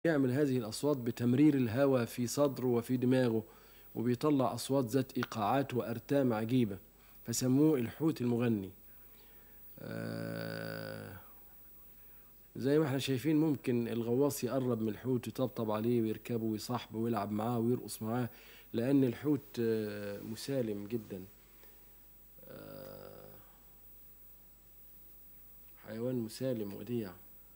يعمل هذه الأصوات بتمرير الهواء في صدره وفي دماغه وبيطلع أصوات ذات إيقاعات وأرتام عجيبة فسموه الحوت المغني آه، زي ما احنا شايفين ممكن الغواص يقرب من الحوت يطبطب عليه ويركبه ويصاحبه ويلعب معاه ويرقص معاه لأن الحوت آه، مسالم جدا آه، حيوان مسالم وديع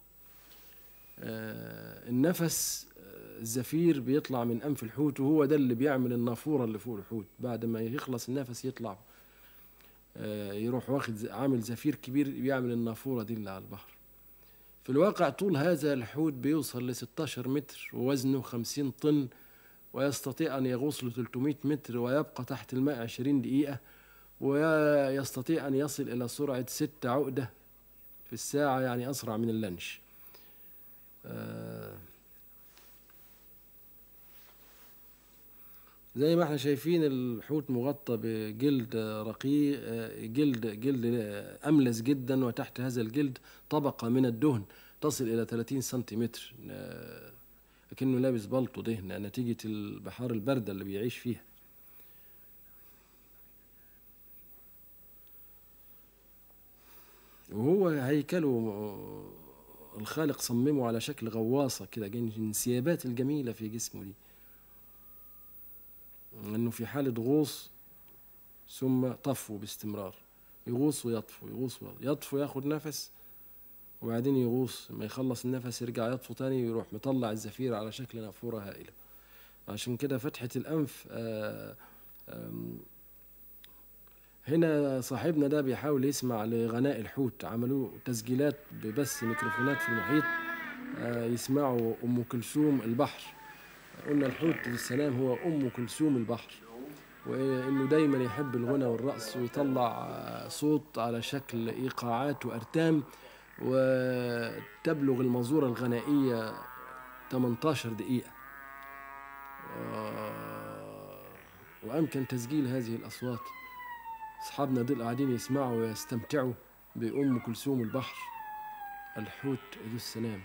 آه، النفس آه، الزفير بيطلع من أنف الحوت وهو ده اللي بيعمل النافورة اللي فوق الحوت بعد ما يخلص النفس يطلع آه، يروح واخد ز- عامل زفير كبير بيعمل النافورة دي اللي على البحر في الواقع طول هذا الحوت بيوصل ل 16 متر ووزنه 50 طن ويستطيع أن يغوص ل 300 متر ويبقى تحت الماء 20 دقيقة ويستطيع أن يصل إلى سرعة 6 عقدة في الساعة يعني أسرع من اللانش آه، زي ما احنا شايفين الحوت مغطى بجلد رقيق آه، جلد جلد آه، أملس جدا وتحت هذا الجلد طبقة من الدهن تصل إلى 30 سنتيمتر آه، لكنه لابس بلطو دهن نتيجة البحار الباردة اللي بيعيش فيها وهو هيكله آه، الخالق صممه على شكل غواصة كده جن- الانسيابات الجميلة في جسمه دي انه في حالة غوص ثم طفو باستمرار يغوص ويطفو يغوص ويطفو, يطفو ياخد نفس وبعدين يغوص ما يخلص النفس يرجع يطفو تاني ويروح مطلع الزفير على شكل نافورة هائلة عشان كده فتحة الأنف آه، آم، هنا صاحبنا ده بيحاول يسمع لغناء الحوت عملوا تسجيلات ببث ميكروفونات في المحيط آه، يسمعوا أم كلثوم البحر قلنا الحوت السلام هو أم كلثوم البحر وإنه دايما يحب الغنى والرقص ويطلع آه، صوت على شكل إيقاعات وأرتام وتبلغ المنظورة الغنائية 18 دقيقة آه، وأمكن تسجيل هذه الأصوات أصحابنا دول قاعدين يسمعوا ويستمتعوا بأم كلثوم البحر الحوت ذو السلام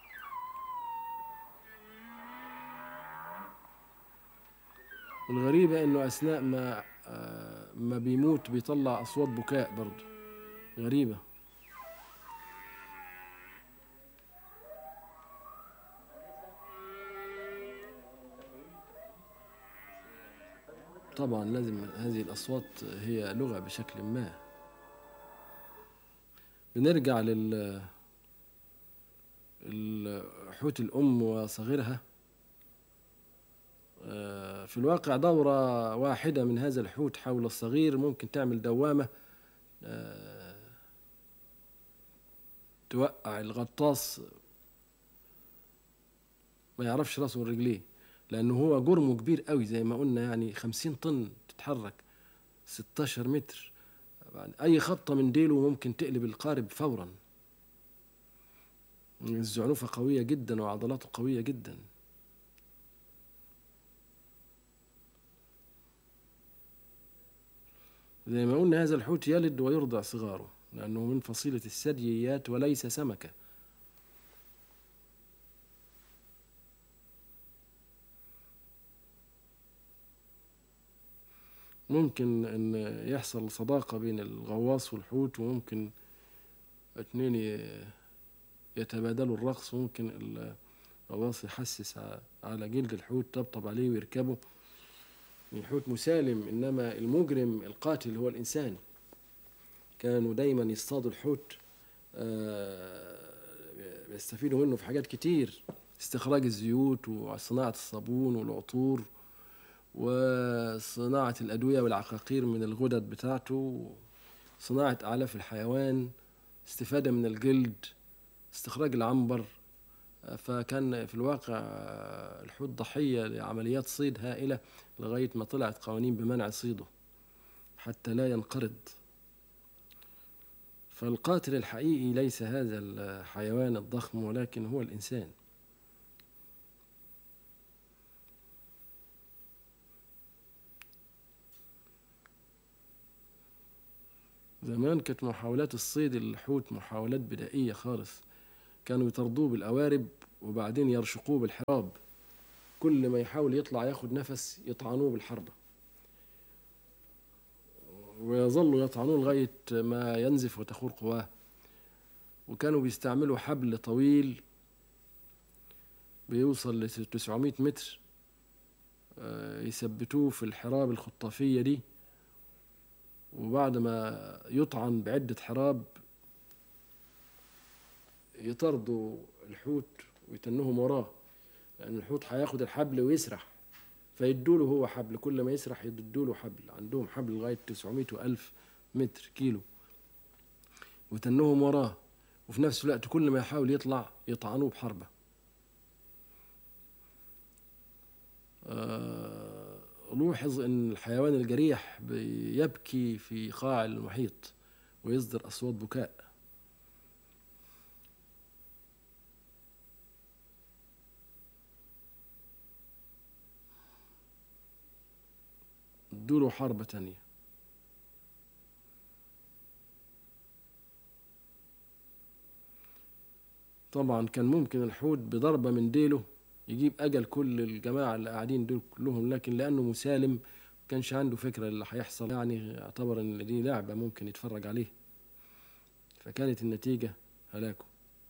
والغريبة إنه أثناء ما آه، ما بيموت بيطلع أصوات بكاء برضه غريبة طبعا لازم هذه الأصوات هي لغة بشكل ما بنرجع لل الحوت الأم وصغيرها آه، في الواقع دورة واحدة من هذا الحوت حول الصغير ممكن تعمل دوامة آه، توقع الغطاس ما يعرفش راسه من رجليه لأنه هو جرمه كبير قوي زي ما قلنا يعني خمسين طن تتحرك ستاشر متر يعني أي خبطة من ديله ممكن تقلب القارب فورا الزعنفة قوية جدا وعضلاته قوية جدا زي ما قلنا هذا الحوت يلد ويرضع صغاره لأنه من فصيلة الثدييات وليس سمكة ممكن ان يحصل صداقة بين الغواص والحوت وممكن اتنين ي- يتبادلوا الرقص وممكن الغواص يحسس ع- على جلد الحوت طبطب عليه ويركبه الحوت مسالم انما المجرم القاتل هو الانسان كانوا دايما يصطادوا الحوت آه، بيستفيدوا منه في حاجات كتير استخراج الزيوت وصناعة الصابون والعطور وصناعة الأدوية والعقاقير من الغدد بتاعته صناعة أعلاف الحيوان استفادة من الجلد استخراج العنبر فكان في الواقع الحوت ضحية لعمليات صيد هائلة لغاية ما طلعت قوانين بمنع صيده حتى لا ينقرض فالقاتل الحقيقي ليس هذا الحيوان الضخم ولكن هو الإنسان زمان كانت محاولات الصيد الحوت محاولات بدائية خالص كانوا يطردوه بالقوارب وبعدين يرشقوه بالحراب كل ما يحاول يطلع ياخد نفس يطعنوه بالحربة ويظلوا يطعنوه لغاية ما ينزف وتخور قواه وكانوا بيستعملوا حبل طويل بيوصل ل 900 متر آه، يثبتوه في الحراب الخطافية دي وبعد ما يطعن بعدة حراب يطردوا الحوت ويتنهم وراه لأن الحوت هياخد الحبل ويسرح فيدوله هو حبل كل ما يسرح يدوله حبل عندهم حبل لغاية 900 وألف متر كيلو وتنهم وراه وفي نفس الوقت كل ما يحاول يطلع يطعنوه بحربة آه، لوحظ أن الحيوان الجريح بيبكي في قاع المحيط ويصدر أصوات بكاء ادوله حربة تانية طبعا كان ممكن الحوت بضربة من ديله يجيب أجل كل الجماعة اللي قاعدين دول كلهم لكن لأنه مسالم كانش عنده فكرة اللي هيحصل يعني اعتبر إن دي لعبة ممكن يتفرج عليه فكانت النتيجة هلاكه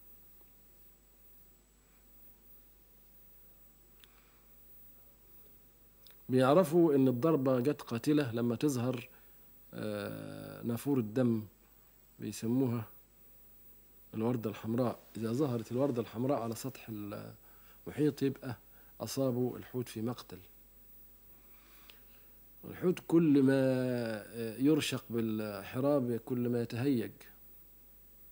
بيعرفوا ان الضربة جت قاتلة لما تظهر آه، نافورة دم بيسموها الوردة الحمراء إذا ظهرت الوردة الحمراء على سطح المحيط يبقى أصابوا الحوت في مقتل الحوت كل ما يرشق بالحراب كل ما يتهيج